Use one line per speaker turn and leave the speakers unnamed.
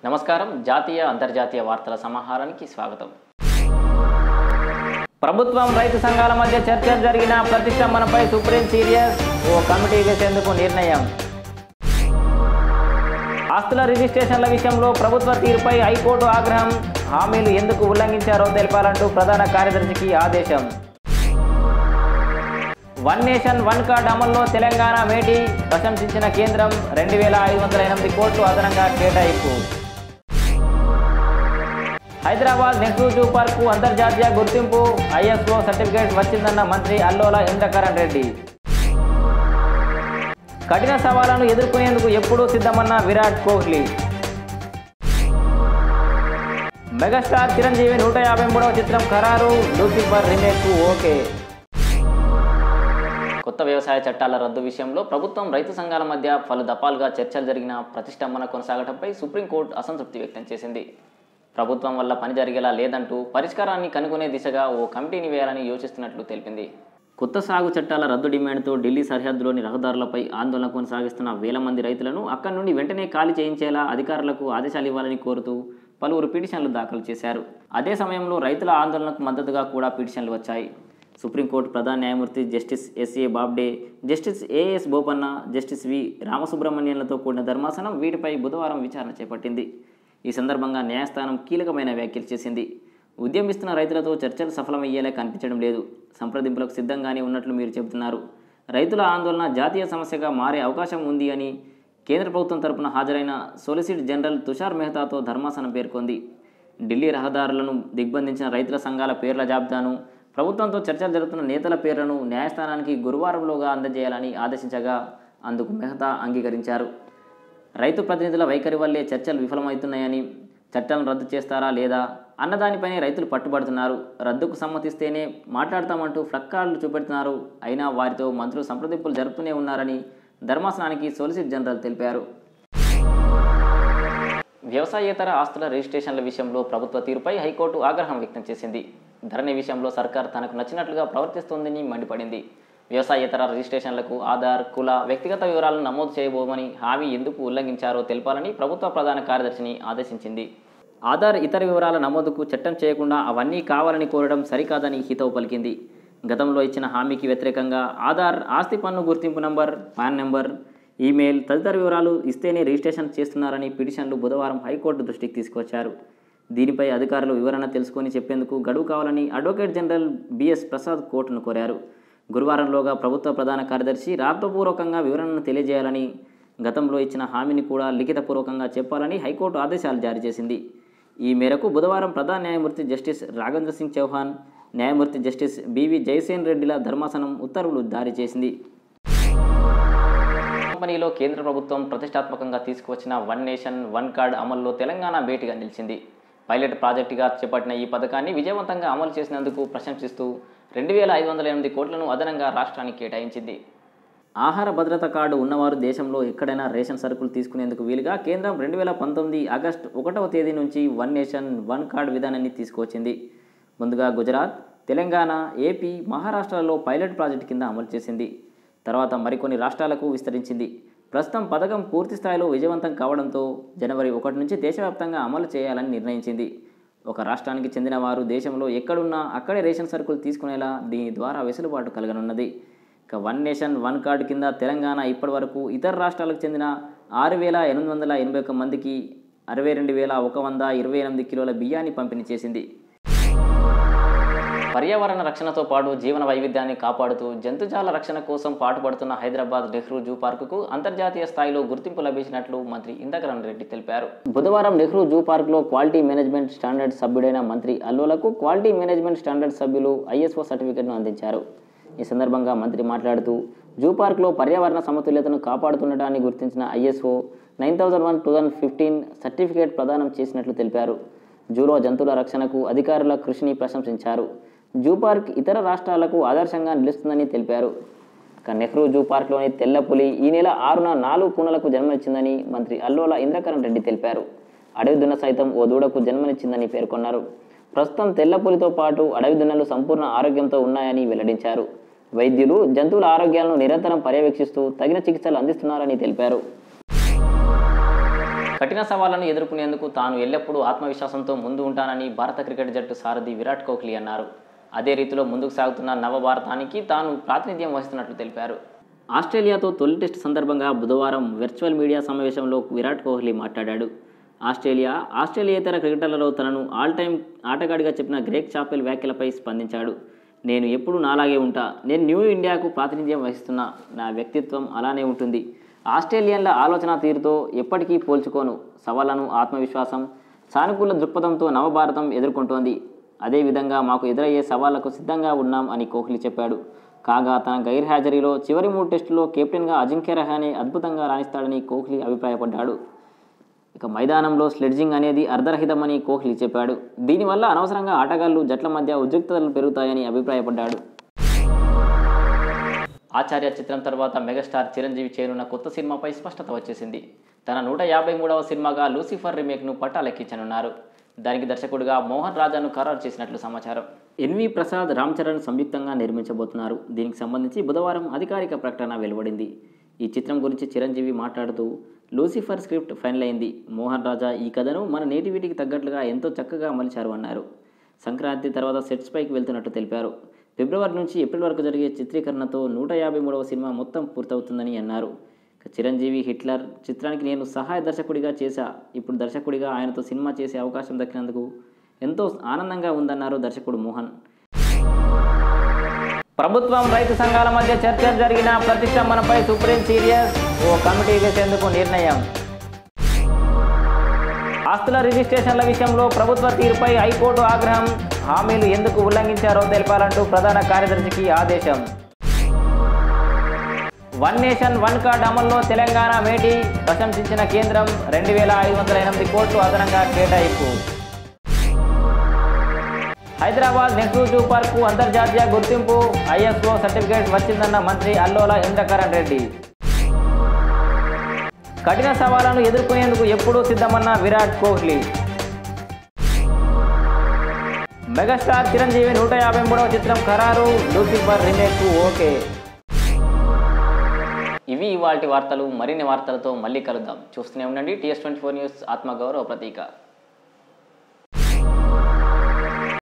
నమస్కారం జాతీయ అంతర్జాతీయ వార్తల సమాహారానికి స్వాగతం ప్రభుత్వం రైతు సంఘాల మధ్య చర్చలు జరిగిన ప్రతిష్టంభనపై సుప్రీం సీరియస్ ఓ కమిటీ వేసేందుకు నిర్ణయం ఆస్తుల రిజిస్ట్రేషన్ల విషయంలో ప్రభుత్వ తీరుపై హైకోర్టు ఆగ్రహం హామీలు ఎందుకు ఉల్లంఘించారో తెలపాలంటూ ప్రధాన కార్యదర్శికి ఆదేశం వన్ నేషన్ వన్ కార్డ్ అమల్లో తెలంగాణ మేటి ప్రశంసించిన కేంద్రం రెండు వేల ఐదు వందల ఎనిమిది కోట్లు అదనంగా కేటాయింపు హైదరాబాద్ నెహ్రూ జూ పార్కు అంతర్జాతీయ గుర్తింపు ఐఎస్ఓ సర్టిఫికేట్ వచ్చిందన్న మంత్రి అల్లోల ఇంద్రకరణ్ రెడ్డి కఠిన సవాళ్లను ఎదుర్కొనేందుకు ఎప్పుడూ సిద్ధమన్న విరాట్ కోహ్లీ మెగాస్టార్ చిరంజీవి నూట యాభై మూడవ చిత్రం ఖరారు లూసిఫర్ రీమేక్ ఓకే కొత్త వ్యవసాయ చట్టాల రద్దు విషయంలో ప్రభుత్వం రైతు సంఘాల మధ్య పలు దఫాలుగా చర్చలు జరిగిన ప్రతిష్టంభన కొనసాగడంపై సుప్రీంకోర్టు అసంతృప్తి వ్యక్తం చేసింది ప్రభుత్వం వల్ల పని జరిగేలా లేదంటూ పరిష్కారాన్ని కనుగొనే దిశగా ఓ కమిటీని వేయాలని యోచిస్తున్నట్లు తెలిపింది కొత్త సాగు చట్టాల రద్దు డిమాండ్తో ఢిల్లీ సరిహద్దులోని రహదారులపై ఆందోళన కొనసాగిస్తున్న వేల మంది రైతులను అక్కడి నుండి వెంటనే ఖాళీ చేయించేలా అధికారులకు ఆదేశాలు ఇవ్వాలని కోరుతూ పలువురు పిటిషన్లు దాఖలు చేశారు అదే సమయంలో రైతుల ఆందోళనకు మద్దతుగా కూడా పిటిషన్లు వచ్చాయి సుప్రీంకోర్టు ప్రధాన న్యాయమూర్తి justice S A Bobde justice A S Bopanna justice V రామసుబ్రహ్మణ్యంలతో కూడిన ధర్మాసనం వీటిపై బుధవారం విచారణ చేపట్టింది ఈ సందర్భంగా న్యాయస్థానం కీలకమైన వ్యాఖ్యలు చేసింది ఉద్యమిస్తున్న రైతులతో చర్చలు సఫలమయ్యేలా కనిపించడం లేదు సంప్రదింపులకు సిద్ధంగానే ఉన్నట్లు మీరు చెబుతున్నారు రైతుల ఆందోళన జాతీయ సమస్యగా మారే అవకాశం ఉంది అని కేంద్ర ప్రభుత్వం తరపున హాజరైన సొలిసిటర్ జనరల్ తుషార్ మెహతాతో ధర్మాసనం పేర్కొంది ఢిల్లీ రహదారులను దిగ్బంధించిన రైతుల సంఘాల పేర్ల జాబితాను ప్రభుత్వంతో చర్చలు జరుగుతున్న నేతల పేర్లను న్యాయస్థానానికి గురువారంలోగా అందజేయాలని ఆదేశించగా అందుకు మెహతా అంగీకరించారు రైతు ప్రతినిధుల వైఖరి వల్లే చర్చలు విఫలమవుతున్నాయని చట్టాలను రద్దు చేస్తారా లేదా అన్నదానిపైనే రైతులు పట్టుబడుతున్నారు రద్దుకు సమ్మతిస్తేనే మాట్లాడతామంటూ ఫ్లక్కార్డులు చూపెడుతున్నారు అయినా వారితో మంత్రులు సంప్రదింపులు జరుపుతూనే ఉన్నారని ధర్మాసనానికి సొలిసిటర్ జనరల్ తెలిపారు వ్యవసాయేతర ఆస్తుల రిజిస్ట్రేషన్ల విషయంలో ప్రభుత్వ తీరుపై హైకోర్టు ఆగ్రహం వ్యక్తం చేసింది ధరణి విషయంలో సర్కార్ తనకు నచ్చినట్లుగా ప్రవర్తిస్తోందని మండిపడింది వ్యవసాయేతర రిజిస్ట్రేషన్లకు ఆధార్ కుల వ్యక్తిగత వివరాలను నమోదు చేయబోమని హామీ ఎందుకు ఉల్లంఘించారో తెలపాలని ప్రభుత్వ ప్రధాన కార్యదర్శిని ఆదేశించింది ఆధార్ ఇతర వివరాల నమోదుకు చట్టం చేయకుండా అవన్నీ కావాలని కోరడం సరికాదని హితవు పలికింది గతంలో ఇచ్చిన హామీకి వ్యతిరేకంగా ఆధార్ ఆస్తి పన్ను గుర్తింపు నంబర్ పాన్ నెంబర్ ఈమెయిల్ తదితర వివరాలు ఇస్తేనే రిజిస్ట్రేషన్ చేస్తున్నారని పిటిషన్లు బుధవారం హైకోర్టు దృష్టికి తీసుకొచ్చారు దీనిపై అధికారులు వివరణ తెలుసుకొని చెప్పేందుకు గడువు కావాలని అడ్వకేట్ జనరల్ బిఎస్ ప్రసాద్ కోర్టును కోరారు గురువారంలోగా ప్రభుత్వ ప్రధాన కార్యదర్శి రాతపూర్వకంగా వివరణను తెలియజేయాలని గతంలో ఇచ్చిన హామీని కూడా లిఖితపూర్వకంగా చెప్పాలని హైకోర్టు ఆదేశాలు జారీ చేసింది ఈ మేరకు బుధవారం ప్రధాన న్యాయమూర్తి జస్టిస్ రాఘవేంద్ర సింగ్ చౌహాన్ న్యాయమూర్తి జస్టిస్ బివి జయసేన్ రెడ్డిల ధర్మాసనం ఉత్తర్వులు జారీ చేసింది కంపెనీలో కేంద్ర ప్రభుత్వం ప్రతిష్టాత్మకంగా తీసుకువచ్చిన వన్ నేషన్ వన్ కార్డ్ అమల్లో తెలంగాణ భేటీగా నిలిచింది పైలట్ ప్రాజెక్టుగా చేపట్టిన ఈ పథకాన్ని విజయవంతంగా అమలు చేసినందుకు ప్రశంసిస్తూ రెండు వేల ఐదు వందల ఎనిమిది కోట్లను అదనంగా రాష్ట్రానికి కేటాయించింది ఆహార భద్రత కార్డు ఉన్నవారు దేశంలో ఎక్కడైనా రేషన్ సరుకులు తీసుకునేందుకు వీలుగా కేంద్రం రెండు వేల పంతొమ్మిది ఆగస్టు ఒకటవ తేదీ నుంచి వన్ నేషన్ వన్ కార్డ్ విధానాన్ని తీసుకువచ్చింది ముందుగా గుజరాత్ తెలంగాణ ఏపీ మహారాష్ట్రలలో పైలట్ ప్రాజెక్టు కింద అమలు చేసింది తర్వాత మరికొన్ని రాష్ట్రాలకు విస్తరించింది ప్రస్తుతం పథకం పూర్తి స్థాయిలో విజయవంతం కావడంతో జనవరి ఒకటి నుంచి దేశవ్యాప్తంగా అమలు చేయాలని నిర్ణయించింది ఒక రాష్ట్రానికి చెందిన వారు దేశంలో ఎక్కడున్నా అక్కడే రేషన్ సరుకులు తీసుకునేలా దీని ద్వారా వెసులుబాటు కలగనున్నది ఇక వన్ నేషన్ వన్ కార్డు కింద తెలంగాణ ఇప్పటివరకు ఇతర రాష్ట్రాలకు చెందిన ఆరు వేల ఎనిమిది వందల ఎనభై ఒక్క మందికి అరవై రెండు వేల ఒక వంద ఇరవై ఎనిమిది కిలోల బియ్యాన్ని పంపిణీ చేసింది పర్యావరణ రక్షణతో పాటు జీవన వైవిధ్యాన్ని కాపాడుతూ జంతుజాల రక్షణ కోసం పాటుపడుతున్న హైదరాబాద్ నెహ్రూ జూ పార్కుకు అంతర్జాతీయ స్థాయిలో గుర్తింపు లభించినట్లు మంత్రి ఇంద్రకరణ్ రెడ్డి తెలిపారు బుధవారం నెహ్రూ జూ పార్కులో క్వాలిటీ మేనేజ్మెంట్ స్టాండర్డ్ సభ్యుడైన మంత్రి అల్లులకు క్వాలిటీ మేనేజ్మెంట్ స్టాండర్డ్ సభ్యులు ఐఎస్ఓ సర్టిఫికెట్ను అందించారు ఈ సందర్భంగా మంత్రి మాట్లాడుతూ జూ పార్క్లో పర్యావరణ సమతుల్యతను కాపాడుతుండటాన్ని గుర్తించిన ISO nine thousand one two thousand fifteen certificate ప్రదానం చేసినట్లు తెలిపారు జూలో జంతువుల రక్షణకు అధికారుల కృషిని ప్రశంసించారు జూ పార్క్ ఇతర రాష్ట్రాలకు ఆదర్శంగా నిలుస్తుందని తెలిపారు ఇక నెహ్రూ జూ పార్క్లోని తెల్ల పులి ఈ నెల ఆరున నాలుగు కూనలకు జన్మనిచ్చిందని మంత్రి అల్లోల ఇంద్రకరణ్ రెడ్డి తెలిపారు అడవి దున్న సైతం ఓ దూడకు జన్మనిచ్చిందని పేర్కొన్నారు ప్రస్తుతం తెల్ల పులితో పాటు అడవి దున్నలు సంపూర్ణ ఆరోగ్యంతో ఉన్నాయని వెల్లడించారు వైద్యులు జంతువుల ఆరోగ్యాలను నిరంతరం పర్యవేక్షిస్తూ తగిన చికిత్సలు అందిస్తున్నారని తెలిపారు కఠిన సవాళ్లను ఎదుర్కొనేందుకు తాను ఎల్లప్పుడూ ఆత్మవిశ్వాసంతో ముందు ఉంటానని భారత క్రికెట్ జట్టు సారథి విరాట్ కోహ్లీ అన్నారు అదే రీతిలో ముందుకు సాగుతున్న నవభారతానికి తాను ప్రాతినిధ్యం వహిస్తున్నట్లు తెలిపారు ఆస్ట్రేలియాతో తొలి టెస్ట్ సందర్భంగా బుధవారం వర్చువల్ మీడియా సమావేశంలో విరాట్ కోహ్లీ మాట్లాడాడు ఆస్ట్రేలియా ఆస్ట్రేలియేతర క్రికెటర్లలో తనను ఆల్ టైమ్ ఆటగాడిగా చెప్పిన గ్రేక్ చాపెల్ వ్యాఖ్యలపై స్పందించాడు నేను ఎప్పుడు నాలాగే ఉంటా నేను న్యూ ఇండియాకు ప్రాతినిధ్యం వహిస్తున్నా నా వ్యక్తిత్వం అలానే ఉంటుంది ఆస్ట్రేలియన్ల ఆలోచన తీరుతో ఎప్పటికీ పోల్చుకోను సవాళ్లను ఆత్మవిశ్వాసం సానుకూల దృక్పథంతో నవభారతం ఎదుర్కొంటోంది అదేవిధంగా మాకు ఎదురయ్యే సవాళ్లకు సిద్ధంగా ఉన్నాం అని కోహ్లీ చెప్పాడు కాగా తన గైర్హాజరీలో చివరి మూడు టెస్టుల్లో కెప్టెన్గా అజింక్య రహానే అద్భుతంగా రాణిస్తాడని కోహ్లీ అభిప్రాయపడ్డాడు ఇక మైదానంలో స్లెడ్జింగ్ అనేది అర్ధరహితమని కోహ్లీ చెప్పాడు దీనివల్ల అనవసరంగా ఆటగాళ్లు జట్ల మధ్య ఉద్రిక్తతలు పెరుగుతాయని అభిప్రాయపడ్డాడు ఆచార్య చిత్రం తర్వాత మెగాస్టార్ చిరంజీవి చేరున్న కొత్త సినిమాపై స్పష్టత వచ్చేసింది తన నూట యాభై మూడవ సినిమాగా లూసిఫర్ రీమేక్ను పట్టాలెక్కించనున్నారు దానికి దర్శకుడిగా మోహన్ రాజాను ఖరారు చేసినట్లు సమాచారం ఎన్వి ప్రసాద్ రామ్ చరణ్ సంయుక్తంగా నిర్మించబోతున్నారు దీనికి సంబంధించి బుధవారం అధికారిక ప్రకటన వెలువడింది ఈ చిత్రం గురించి చిరంజీవి మాట్లాడుతూ లూసిఫర్ స్క్రిప్ట్ ఫైనల్ అయింది మోహన్ రాజా ఈ కథను మన నేటివిటికి తగ్గట్లుగా ఎంతో చక్కగా మలిచారు అన్నారు సంక్రాంతి తర్వాత సెట్స్ పైకి వెళ్తున్నట్టు తెలిపారు ఫిబ్రవరి నుంచి ఏప్రిల్ వరకు జరిగే చిత్రీకరణతో నూట యాభై మూడవ సినిమా మొత్తం పూర్తవుతుందని అన్నారు ఇక చిరంజీవి హిట్లర్ చిత్రానికి నేను సహాయ దర్శకుడిగా చేశా ఇప్పుడు దర్శకుడిగా ఆయనతో సినిమా చేసే అవకాశం దక్కినందుకు ఎంతో ఆనందంగా ఉందన్నారు దర్శకుడు మోహన్ ప్రభుత్వం రైతు సంఘాల మధ్య చర్చలు జరిగిన ప్రతిష్టంభనపై సుప్రీం సీరియస్ ఓ కమిటీ వేసేందుకు నిర్ణయం ఆస్తుల రిజిస్ట్రేషన్ల విషయంలో ప్రభుత్వ తీరుపై హైకోర్టు ఆగ్రహం హామీలు ఎందుకు ఉల్లంఘించారో తెలపాలంటూ ప్రధాన కార్యదర్శికి ఆదేశం వన్ నేషన్ వన్ కార్డ్ అమల్లో తెలంగాణ మేటి ప్రశంసించిన కేంద్రం రెండు వేల ఐదు వందల ఎనిమిది కోట్లు అదనంగా కేటాయింపు హైదరాబాద్ నెహ్రూ జూ పార్కు అంతర్జాతీయ గుర్తింపు ఐఎస్ఓ సర్టిఫికేట్ వచ్చిందన్న మంత్రి అల్లోల ఇంద్రకరణ్ రెడ్డి కఠిన సవాళ్లను ఎదుర్కొనేందుకు ఎప్పుడూ సిద్ధమన్న విరాట్ కోహ్లీ మెగాస్టార్ చిరంజీవి నూట యాభై మూడవ చిత్రం ఖరారు లూసిఫర్ రీమేక్ ఓకే ఇవి ఇవాటి వార్తలు మరిన్ని వార్తలతో మళ్ళీ కలుద్దాం చూస్తూనే ఉండండి టీఎస్ ట్వంటీ ఫోర్ న్యూస్ ఆత్మగౌరవ ప్రతీక